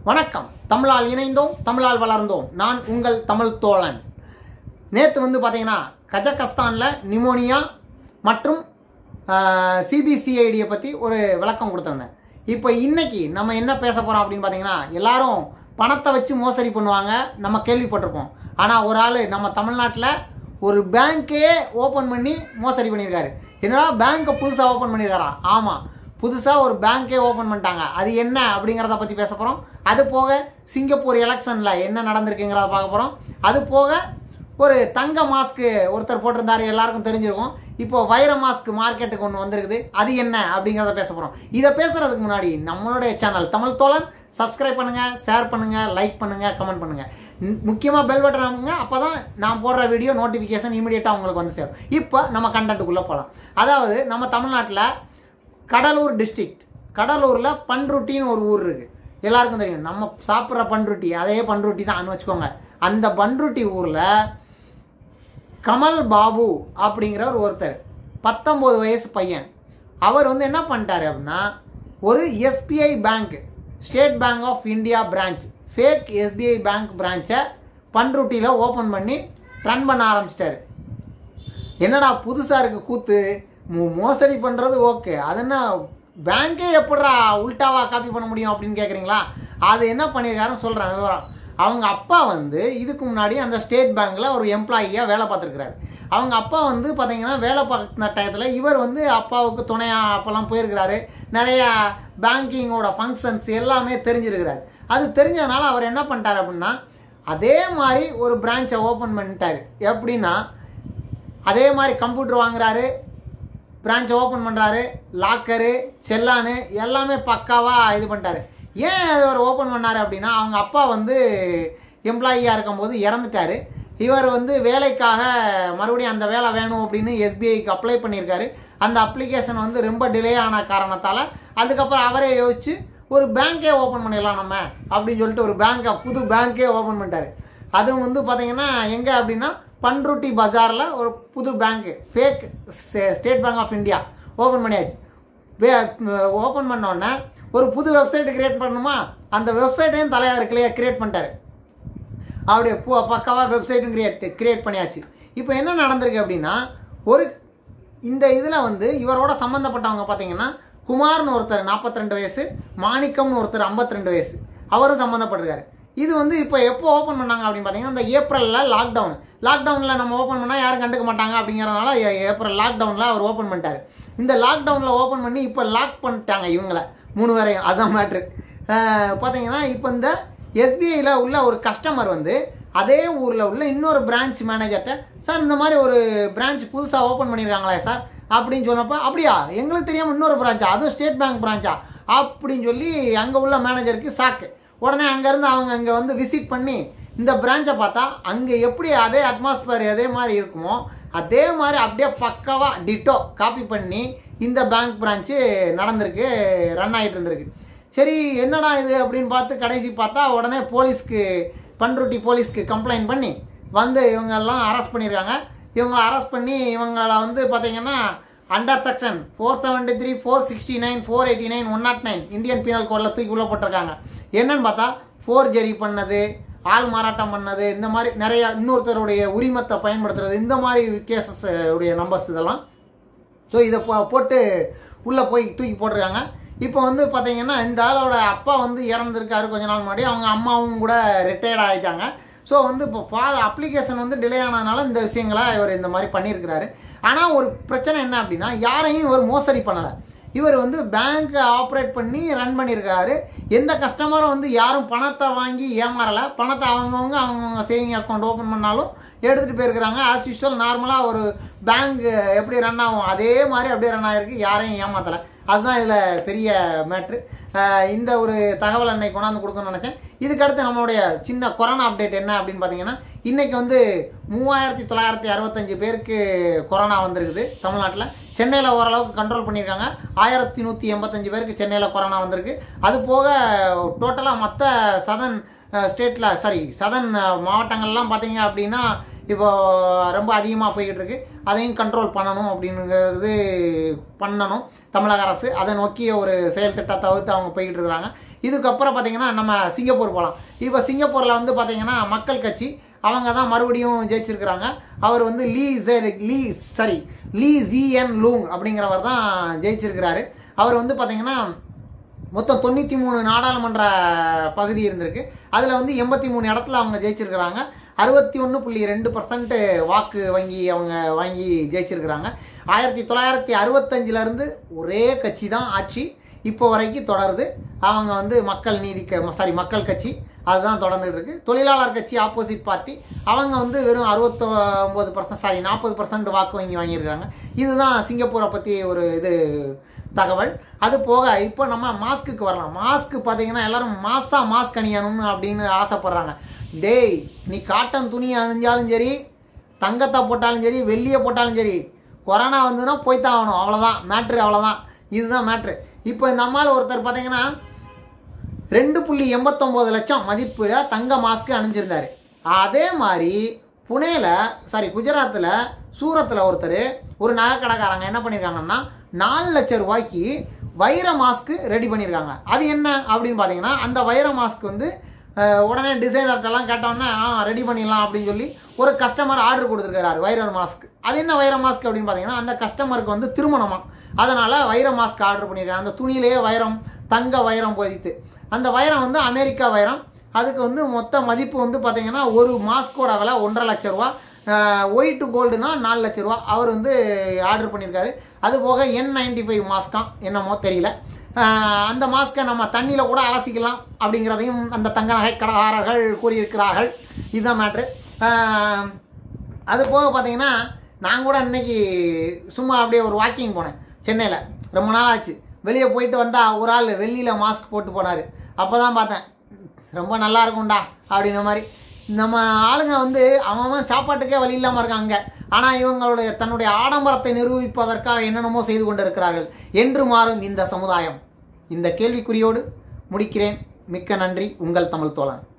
வணக்கம் தமிழால் இணைந்தோம் தமிழால் வளர்ந்தோம் நான் உங்கள் தமிழ் தோழன் நேற்று வந்து பார்த்தீங்கன்னா கஜகஸ்தானில் நிமோனியா மற்றும் சிபிசிஐடியை பற்றி ஒரு விளக்கம் கொடுத்துருந்தேன் இப்போ இன்னைக்கு நம்ம என்ன பேச போகிறோம் அப்படின்னு பார்த்தீங்கன்னா எல்லாரும் பணத்தை வச்சு மோசடி பண்ணுவாங்க நம்ம கேள்விப்பட்டிருப்போம் ஆனால் ஒரு ஆள் நம்ம தமிழ்நாட்டில் ஒரு பேங்க்கே ஓப்பன் பண்ணி மோசடி பண்ணியிருக்காரு என்னடா பேங்க்கை புதுசாக ஓப்பன் பண்ணியிருக்காரா ஆமாம் புதுசாக ஒரு பேங்க்கே ஓப்பன் பண்ணிட்டாங்க அது என்ன அப்படிங்கிறத பற்றி பேச போகிறோம் அது போக சிங்கப்பூர் எலெக்ஷனில் என்ன நடந்திருக்குங்கிறத பார்க்க போகிறோம் அது போக ஒரு தங்க மாஸ்க்கு ஒருத்தர் போட்டிருந்தாரு எல்லாருக்கும் தெரிஞ்சிருக்கும் இப்போ வைர மாஸ்க் மார்க்கெட்டுக்கு ஒன்று வந்திருக்குது அது என்ன அப்படிங்கிறத பேச போகிறோம் இதை பேசுகிறதுக்கு முன்னாடி நம்மளுடைய சேனல் தமிழ் தோழன் சப்ஸ்கிரைப் பண்ணுங்கள் ஷேர் பண்ணுங்கள் லைக் பண்ணுங்கள் கமெண்ட் பண்ணுங்கள் முக்கியமாக பெல் பட்டன் அமுங்க அப்போ தான் நான் போடுற வீடியோ நோட்டிஃபிகேஷன் இமீடியட்டாக உங்களுக்கு வந்து சேரும் இப்போ நம்ம கண்டென்ட்டுக்குள்ளே போகலாம் அதாவது நம்ம தமிழ்நாட்டில் கடலூர் டிஸ்ட்ரிக்ட் கடலூரில் பன்ருட்டின்னு ஒரு ஊர் இருக்குது எல்லாருக்கும் தெரியும் நம்ம சாப்பிட்ற பன்ருட்டி அதே பன்ருட்டி தான் வச்சுக்கோங்க அந்த பன்ருட்டி ஊரில் கமல் பாபு அப்படிங்கிறவர் ஒருத்தர் பத்தொம்போது வயசு பையன் அவர் வந்து என்ன பண்ணிட்டாரு அப்படின்னா ஒரு SBI bank state bank of India branch fake SBI bank பிரான்ச்சை பன்ருட்டியில் ஓப்பன் பண்ணி ரன் பண்ண ஆரம்பிச்சிட்டாரு என்னடா புதுசாக இருக்கு கூத்து மோ- மோசடி பண்ணுறது ஓகே அது என்ன பேங்க்கே எப்படிடா உல்டாவா காப்பி பண்ண முடியும் அப்படின்னு கேட்குறீங்களா அது என்ன பண்ணியிருக்காருன்னு சொல்கிறேன் விவரம் அவங்க அப்பா வந்து இதுக்கு முன்னாடி அந்த ஸ்டேட் பேங்க்கில் ஒரு எம்ப்ளாயியாக வேலை பார்த்துருக்குறாரு அவங்க அப்பா வந்து பார்த்தீங்கன்னா வேலை பார்க்குற டயத்தில் இவர் வந்து அப்பாவுக்கு துணையாக அப்போல்லாம் போயிருக்கிறாரு நிறையா பேங்கிங்கோட ஃபங்க்ஷன்ஸ் எல்லாமே தெரிஞ்சிருக்கிறாரு அது தெரிஞ்சதுனால அவர் என்ன பண்ணிட்டார் அப்படின்னா அதே மாதிரி ஒரு பிரான்ச்சை ஓப்பன் பண்ணிட்டாரு எப்படின்னா அதே மாதிரி கம்ப்யூட்டர் வாங்குறாரு பிரான்ச்சை ஓப்பன் பண்ணுறாரு லாக்கரு செல்லானு எல்லாமே பக்காவாக இது பண்ணிட்டாரு ஏன் அது அவர் ஓப்பன் பண்ணார் அப்படின்னா அவங்க அப்பா வந்து எம்ப்ளாயியாக இருக்கும்போது இறந்துட்டாரு இவர் வந்து வேலைக்காக மறுபடியும் அந்த வேலை வேணும் அப்படின்னு எஸ்பிஐக்கு அப்ளை பண்ணியிருக்காரு அந்த அப்ளிகேஷன் வந்து ரொம்ப டிலே ஆன காரணத்தால் அதுக்கப்புறம் அவரே யோசிச்சு ஒரு பேங்க்கே ஓப்பன் பண்ணிடலாம் நம்ம அப்படின்னு சொல்லிட்டு ஒரு பேங்க்கை புது பேங்க்கே ஓப்பன் பண்ணிட்டாரு அதுவும் வந்து பார்த்தீங்கன்னா எங்கே அப்படின்னா பன்ருட்டி பஜாரில் ஒரு புது bank fake state bank of India open பண்ணியாச்சு ஓப்பன் பண்ணோடனே ஒரு புது வெப்சைட் கிரியேட் பண்ணணுமா அந்த வெப்சைட்டையும் தலையார் கிளியர் கிரியேட் பண்ணிட்டாரு அப்படியே பூ பக்காவாக வெப்சைட்டும் கிரியேட் கிரியேட் பண்ணியாச்சு இப்போ என்ன நடந்திருக்கு அப்படின்னா ஒரு இந்த இதில் வந்து இவரோட சம்மந்தப்பட்டவங்க பார்த்தீங்கன்னா குமார்னு ஒருத்தர் 42 வயசு மாணிக்கம்னு ஒருத்தர் 52 வயசு அவரும் சம்மந்தப்பட்டிருக்காரு இது வந்து இப்போ எப்போ ஓப்பன் பண்ணாங்க அப்படின்னு பார்த்தீங்கன்னா இந்த ஏப்ரலில் லாக்டவுன் லாக்டவுனில் நம்ம ஓப்பன் பண்ணால் யாரும் கண்டுக்க மாட்டாங்க அப்படிங்கிறதுனால ஏ- ஏப்ரல் லாக்டவுனில் அவர் ஓப்பன் பண்ணிட்டாரு இந்த லாக்டவுனில் ஓப்பன் பண்ணி இப்போ லாக் பண்ணிட்டாங்க இவங்கள மூணு பேரையும் அதான் மேட்ரு பார்த்தீங்கன்னா இப்போ இந்த எஸ்பிஐயில் உள்ள ஒரு கஸ்டமர் வந்து அதே ஊரில் உள்ள இன்னொரு பிரான்ச் மேனேஜர்கிட்ட சார் இந்த மாதிரி ஒரு பிரான்ச் புதுசாக ஓப்பன் பண்ணியிருக்காங்களே சார் அப்படின்னு சொன்னப்போ அப்படியா எங்களுக்கு தெரியாமல் இன்னொரு பிரான்ச்சா அதுவும் ஸ்டேட் பேங்க் பிரான்ச்சா அப்படின்னு சொல்லி அங்கே உள்ள மேனேஜருக்கு சாக்கு உடனே அங்கேருந்து அவங்க அங்கே வந்து விசிட் பண்ணி இந்த பிரான்ச்சை பார்த்தா அங்கே எப்படி அதே அட்மாஸ்பியர் அதே மாதிரி இருக்குமோ அதே மாதிரி அப்படியே பக்காவாக டிட்டோ காப்பி பண்ணி இந்த பேங்க் பிரான்ச்சு நடந்திருக்கு ரன் ஆகிட்டு இருந்திருக்கு சரி என்னடா இது அப்படின்னு பார்த்து கடைசி பார்த்தா உடனே போலீஸ்க்கு பன்ருட்டி போலீஸ்க்கு கம்ப்ளைண்ட் பண்ணி வந்து இவங்கெல்லாம் அரெஸ்ட் பண்ணியிருக்காங்க இவங்களை அரெஸ்ட் பண்ணி இவங்களை வந்து பார்த்தீங்கன்னா under section four seventy three four sixty nine four eighty nine one naught nine Indian penal கோடில் தூக்கி உள்ள போட்டிருக்காங்க என்னன்னு பார்த்தா ஃபோர் ஜெரி பண்ணது ஆள் மாறாட்டம் பண்ணது இந்த மாதிரி நிறைய இன்னொருத்தருடைய உரிமத்தை பயன்படுத்துறது இந்த மாதிரி கேசஸ் உடைய நம்பர்ஸ் இதெல்லாம் ஸோ இதை போ போட்டு உள்ளே போய் தூக்கி போட்டிருக்காங்க இப்போ வந்து பார்த்தீங்கன்னா இந்த ஆளோட அப்பா வந்து இறந்துருக்காரு கொஞ்ச நாள் முன்னாடி அவங்க அம்மாவும் கூட ரிட்டையர்ட் ஆகிட்டாங்க ஸோ வந்து இப்போ ஃபா அப்ளிகேஷன் வந்து டிலே ஆனதுனால இந்த விஷயங்களை இவர் இந்த மாதிரி பண்ணியிருக்கிறாரு ஆனால் ஒரு பிரச்சனை என்ன அப்படின்னா யாரையும் இவர் மோசடி பண்ணலை இவர் வந்து பேங்க்கை ஆப்ரேட் பண்ணி ரன் பண்ணியிருக்காரு எந்த கஸ்டமரும் வந்து யாரும் பணத்தை வாங்கி ஏமாறலை பணத்தை அவங்கவுங்க அவங்கவுங்க சேவிங் அக்கௌண்ட் ஓப்பன் பண்ணாலும் எடுத்துகிட்டு போயிருக்கிறாங்க ஆஸ் யூஸ்வல் நார்மலாக ஒரு பேங்க் எப்படி ரன் ஆகும் அதே மாதிரி அப்படியே ரன் ஆகிருக்கு யாரையும் ஏமாத்தலை அதுதான் இதில் பெரிய மேட்ரு இந்த ஒரு தகவல் அன்னைக்கு கொண்டாந்து கொடுக்கணும்னு நினச்சேன் இதுக்கடுத்து நம்மளுடைய சின்ன கொரோனா அப்டேட் என்ன அப்படின்னு பார்த்தீங்கன்னா இன்றைக்கி வந்து மூவாயிரத்தி தொள்ளாயிரத்தி அறுபத்தஞ்சு பேருக்கு கொரோனா வந்திருக்குது தமிழ்நாட்டில் சென்னையில் ஓரளவுக்கு கண்ட்ரோல் பண்ணியிருக்காங்க ஆயிரத்தி நூற்றி எண்பத்தஞ்சு பேருக்கு சென்னையில் கொரோனா வந்திருக்கு அது போக டோட்டலாக மற்ற சதன் ஸ்டேட்டில் சாரி சதன் மாவட்டங்கள்லாம் பார்த்தீங்க அப்படின்னா இப்போ ரொம்ப அதிகமாக போய்கிட்டு இருக்கு அதையும் கண்ட்ரோல் பண்ணணும் அப்படிங்கிறது பண்ணணும் தமிழக அரசு அதை நோக்கிய ஒரு செயல் திட்டத்தை வகுத்து அவங்க போய்கிட்டு இருக்கிறாங்க இதுக்கப்புறம் பார்த்தீங்கன்னா நம்ம சிங்கப்பூர் போகலாம் இப்போ சிங்கப்பூரில் வந்து பார்த்தீங்கன்னா மக்கள் கட்சி அவங்க தான் மறுபடியும் ஜெயிச்சிருக்கிறாங்க அவர் வந்து லீ ஜெர் Lee sorry Lee Hsien Loong அப்படிங்கிறவர் தான் ஜெயிச்சிருக்கிறாரு அவர் வந்து பார்த்தீங்கன்னா மொத்தம் தொண்ணூற்றி மூணு நாடாளுமன்ற பகுதி இருந்திருக்கு அதில் வந்து எண்பத்தி மூணு இடத்துல அவங்க ஜெயிச்சிருக்கிறாங்க அறுபத்தி ஒன்று புள்ளி ரெண்டு பர்சன்ட் வாக்கு வங்கி அவங்க வாங்கி ஜெயிச்சிருக்கிறாங்க ஆயிரத்தி தொள்ளாயிரத்தி அறுபத்தஞ்சிலேருந்து ஒரே கட்சி தான் ஆட்சி இப்போ வரைக்கும் தொடருது அவங்க வந்து மக்கள் நீதி சாரி மக்கள் கட்சி அதுதான் தொடர்ந்துட்டு இருக்கு தொழிலாளர் கட்சி ஆப்போசிட் பார்ட்டி அவங்க வந்து வெறும் அறுபத்தொம்பது பர்சன்ட் சாரி நாற்பது பர்சன்ட் வாக்கு வங்கி வாங்கியிருக்காங்க இதுதான் சிங்கப்பூரை பற்றி ஒரு இது தகவல் அது போக இப்போ நம்ம மாஸ்க்குக்கு வரலாம் மாஸ்க் பார்த்தீங்கன்னா எல்லாரும் மாசா மாஸ்க் அணியணும்னு அப்படின்னு ஆசைப்படுறாங்க டேய் நீ காட்டன் துணி அணிஞ்சாலும் சரி தங்கத்தை போட்டாலும் சரி வெள்ளியை போட்டாலும் சரி கொரோனா வந்ததுன்னா போய்த்தான் ஆகணும் அவ்வளோதான் மேட்ரு அவ்வளோதான் இதுதான் மேட்ரு இப்போ இந்த அம்மாவில் ஒருத்தர் பார்த்தீங்கன்னா ரெண்டு புள்ளி எண்பத்தொம்போது லட்சம் மதிப்பில் தங்க மாஸ்க்கு அணிஞ்சிருந்தாரு அதே மாதிரி புனேல சாரி குஜராத்தில் சூரத்தில் ஒருத்தர் ஒரு நகை கடைக்காரங்க என்ன பண்ணியிருக்காங்கன்னா நாலு லட்சம் ரூபாய்க்கு வைர மாஸ்க்கு ரெடி பண்ணியிருக்காங்க அது என்ன அப்படின்னு பார்த்தீங்கன்னா அந்த வைர மாஸ்க் வந்து அஹ், உடனே டிசைனர்கிட்டலாம் கேட்டோன்னே ஆ ரெடி பண்ணிடலாம் அப்படின்னு சொல்லி ஒரு கஸ்டமர் ஆர்டர் கொடுத்துருக்காரு வைர மாஸ்க் அது என்ன வைர மாஸ்க் அப்படின்னு பார்த்தீங்கன்னா அந்த கஸ்டமருக்கு வந்து திருமணமா அதனால் வைர மாஸ்க் ஆர்டர் பண்ணியிருக்காங்க அந்த துணியிலேயே வைரம் தங்க வைரம் பதித்து அந்த வைரம் வந்து அமெரிக்கா வைரம் அதுக்கு வந்து மொத்த மதிப்பு வந்து பார்த்தீங்கன்னா ஒரு மாஸ்கோட விலை ஒன்றரை லட்ச ரூபா ஒயிட் கோல்டுனா நாலு லட்ச ரூபா அவர் வந்து ஆர்டர் பண்ணியிருக்காரு அது போக என் நைன்டி ஃபைவ் மாஸ்காம் என்னமோ தெரியல ஆஹ் அந்த மாஸ்க்கை நம்ம தண்ணியில் கூட அலசிக்கலாம் அப்படிங்கிறதையும் அந்த தங்க நகை கடைக்காரர்கள் கூறியிருக்கிறார்கள் இதுதான் மேட்ரு அது போக பார்த்தீங்கன்னா நான் கூட இன்னைக்கு சும்மா அப்படியே ஒரு வாக்கிங் போனேன் சென்னையில் ரொம்ப நாள் ஆச்சு வெளியே போயிட்டு வந்தால் ஒரு ஆள் வெள்ளியில் மாஸ்க் போட்டு போனார் அப்போ தான் பார்த்தேன் ரொம்ப நல்லா இருக்கும்டா அப்படின்ன மாதிரி நம்ம ஆளுங்க வந்து அவன் அவன் சாப்பாட்டுக்கே வழி இல்லாமல் இருக்காங்க ஆனால் இவங்களுடைய தன்னுடைய ஆடம்பரத்தை நிரூபிப்பதற்காக என்னென்னமோ செய்து கொண்டிருக்கிறார்கள் என்று மாறும் இந்த சமுதாயம் இந்த கேள்விக்குறியோடு முடிக்கிறேன் மிக்க நன்றி உங்கள் தமிழ் தோழன்